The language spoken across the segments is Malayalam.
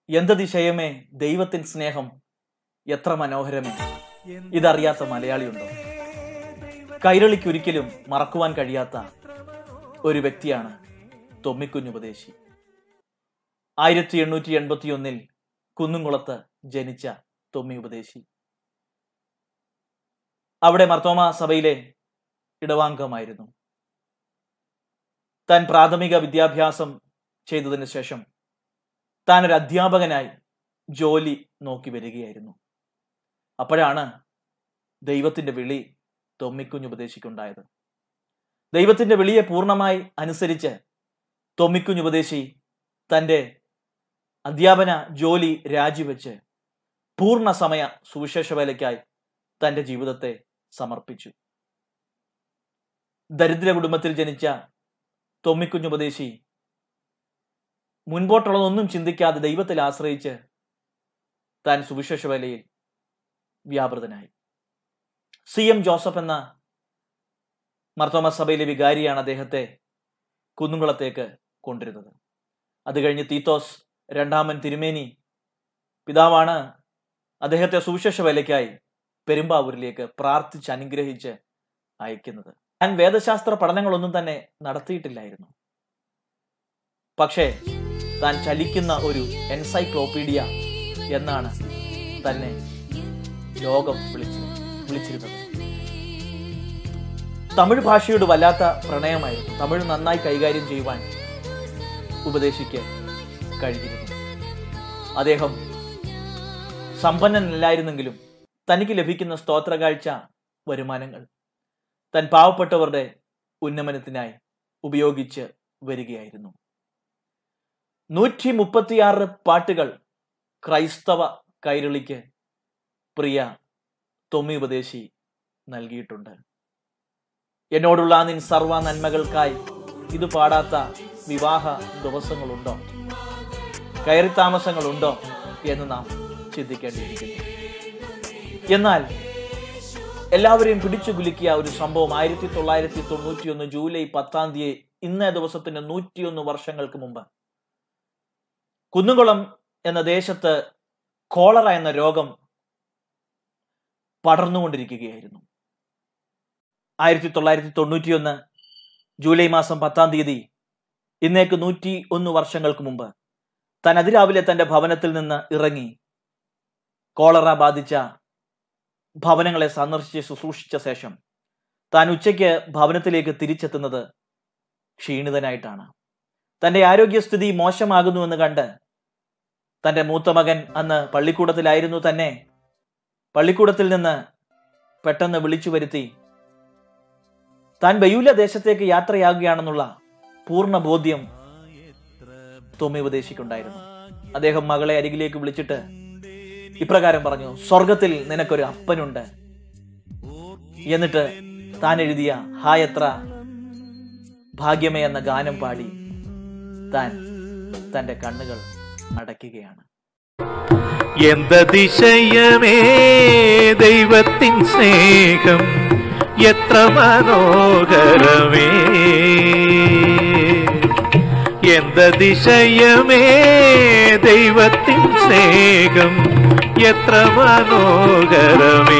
എന്തതിശയമേ ദൈവത്തിൻ സ്നേഹം എത്ര മനോഹരമേ ഇതറിയാത്ത മലയാളിയുണ്ടോ കൈരളിക്കൊരിക്കലും മറക്കുവാൻ കഴിയാത്ത ഒരു വ്യക്തിയാണ് തൊമ്മിക്കുഞ്ഞുപദേശി ആയിരത്തി എണ്ണൂറ്റി എൺപത്തി ഒന്നിൽ കുന്നുംകുളത്ത് ജനിച്ച തൊമ്മി ഉപദേശി അവിടെ മർത്തോമ സഭയിലെ ഇടവാംഗമായിരുന്നു താൻ പ്രാഥമിക വിദ്യാഭ്യാസം ചെയ്തതിനു ശേഷം താൻ ഒരു അധ്യാപകനായി ജോലി നോക്കി വരികയായിരുന്നു അപ്പോഴാണ് ദൈവത്തിന്റെ വിളി തൊമ്മിക്കുഞ്ഞുപദേശിക്കുണ്ടായത് ദൈവത്തിന്റെ വിളിയെ പൂർണ്ണമായി അനുസരിച്ച് തൊമ്മിക്കുഞ്ഞുപദേശി തന്റെ അധ്യാപന ജോലി രാജിവെച്ച് പൂർണ്ണ സമയ സുവിശേഷ വേലയ്ക്കായി തന്റെ ജീവിതത്തെ സമർപ്പിച്ചു ദരിദ്ര കുടുംബത്തിൽ ജനിച്ച തൊമ്മിക്കുഞ്ഞുപദേശി മുൻപോട്ടുള്ളതൊന്നും ചിന്തിക്കാതെ ദൈവത്തിൽ ആശ്രയിച്ച് താൻ സുവിശേഷ വേലയിൽ വ്യാപൃതനായി സി എം ജോസഫ് എന്ന മർത്തോമ സഭയിലെ വികാരിയാണ് അദ്ദേഹത്തെ കുന്നുകുളത്തേക്ക് കൊണ്ടിരുന്നത് അത് കഴിഞ്ഞ് തീത്തോസ് രണ്ടാമൻ തിരുമേനി പിതാവാണ് അദ്ദേഹത്തെ സുവിശേഷ വേലയ്ക്കായി പെരുമ്പാവൂരിലേക്ക് പ്രാർത്ഥിച്ച് അനുഗ്രഹിച്ച് അയക്കുന്നത് ഞാൻ വേദശാസ്ത്ര പഠനങ്ങളൊന്നും തന്നെ നടത്തിയിട്ടില്ലായിരുന്നു പക്ഷേ താൻ ചലിക്കുന്ന ഒരു എൻസൈക്ലോപീഡിയ എന്നാണ് തന്നെ ലോകം വിളിച്ചു വിളിച്ചിരുന്നത് തമിഴ് ഭാഷയോട് വല്ലാത്ത പ്രണയമായിരുന്നു തമിഴ് നന്നായി കൈകാര്യം ചെയ്യുവാൻ ഉപദേശിക്ക് കഴിഞ്ഞിരുന്നു അദ്ദേഹം സമ്പന്നനല്ലായിരുന്നെങ്കിലും തനിക്ക് ലഭിക്കുന്ന സ്തോത്രകാഴ്ച വരുമാനങ്ങൾ തൻ പാവപ്പെട്ടവരുടെ ഉന്നമനത്തിനായി ഉപയോഗിച്ച് വരികയായിരുന്നു നൂറ്റി മുപ്പത്തിയാറ് പാട്ടുകൾ ക്രൈസ്തവ കൈരളിക്ക് പ്രിയ തൊമ്മി ഉപദേശി നൽകിയിട്ടുണ്ട് എന്നോടുള്ള നിൻ സർവ നന്മകൾക്കായി ഇത് പാടാത്ത വിവാഹ ദിവസങ്ങളുണ്ടോ കയറി താമസങ്ങളുണ്ടോ എന്ന് നാം ചിന്തിക്കേണ്ടിയിരിക്കുന്നു എന്നാൽ എല്ലാവരെയും പിടിച്ചു കുലുക്കിയ ഒരു സംഭവം ആയിരത്തി തൊള്ളായിരത്തി തൊണ്ണൂറ്റി ഒന്ന് ജൂലൈ പത്താം തീയതി ഇന്നേ ദിവസത്തിന് നൂറ്റിയൊന്ന് വർഷങ്ങൾക്ക് മുമ്പ് കുന്നുകുളം എന്ന ദേശത്ത് കോളറ എന്ന രോഗം പടർന്നുകൊണ്ടിരിക്കുകയായിരുന്നു ആയിരത്തി തൊള്ളായിരത്തി തൊണ്ണൂറ്റിയൊന്ന് ജൂലൈ മാസം പത്താം തീയതി ഇന്നേക്ക് നൂറ്റി ഒന്ന് വർഷങ്ങൾക്ക് മുമ്പ് താൻ അതിരാവിലെ തന്റെ ഭവനത്തിൽ നിന്ന് ഇറങ്ങി കോളറ ബാധിച്ച ഭവനങ്ങളെ സന്ദർശിച്ച് ശുശ്രൂഷിച്ച ശേഷം താൻ ഉച്ചയ്ക്ക് ഭവനത്തിലേക്ക് തിരിച്ചെത്തുന്നത് ക്ഷീണിതനായിട്ടാണ് തന്റെ ആരോഗ്യസ്ഥിതി മോശമാകുന്നുവെന്ന് കണ്ട് തന്റെ മൂത്ത മകൻ അന്ന് പള്ളിക്കൂടത്തിലായിരുന്നു തന്നെ പള്ളിക്കൂടത്തിൽ നിന്ന് പെട്ടെന്ന് വിളിച്ചു വരുത്തി താൻ ബയൂല ദേശത്തേക്ക് യാത്രയാകുകയാണെന്നുള്ള പൂർണ്ണ ബോധ്യം തൊമ്മി ഉപദേശിക്കുണ്ടായിരുന്നു അദ്ദേഹം മകളെ അരികിലേക്ക് വിളിച്ചിട്ട് ഇപ്രകാരം പറഞ്ഞു സ്വർഗത്തിൽ നിനക്കൊരു അപ്പനുണ്ട് എന്നിട്ട് താൻ എഴുതിയ ഹായത്ര ഭാഗ്യമേ എന്ന ഗാനം പാടി താൻ തന്റെ കണ്ണുകൾ അടയ്ക്കുകയാണ് എന്തതിശയമേ ദൈവത്തിൻ സ്നേഹം എത്ര മനോഹരമേ എന്തതിശയമേ ദൈവത്തിൻ സ്നേഹം എത്ര മനോഹരമേ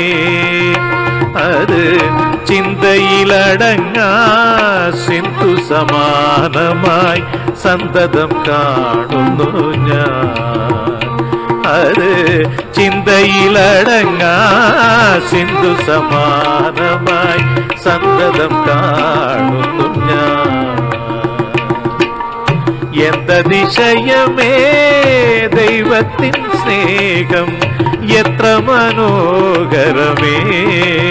അത് ചിന്തയിലടങ്ങാ സിന്ധു സമാനമായി സന്തതം കാണുന്നു ഞാൻ അത് ചിന്തയിലടങ്ങാ സിന്ധു സമാനമായി സന്തതം കാണുന്നു ഞാൻ എന്തതിശയമേ ദൈവത്തിൻ സ്നേഹം എത്ര മനോഹരമേ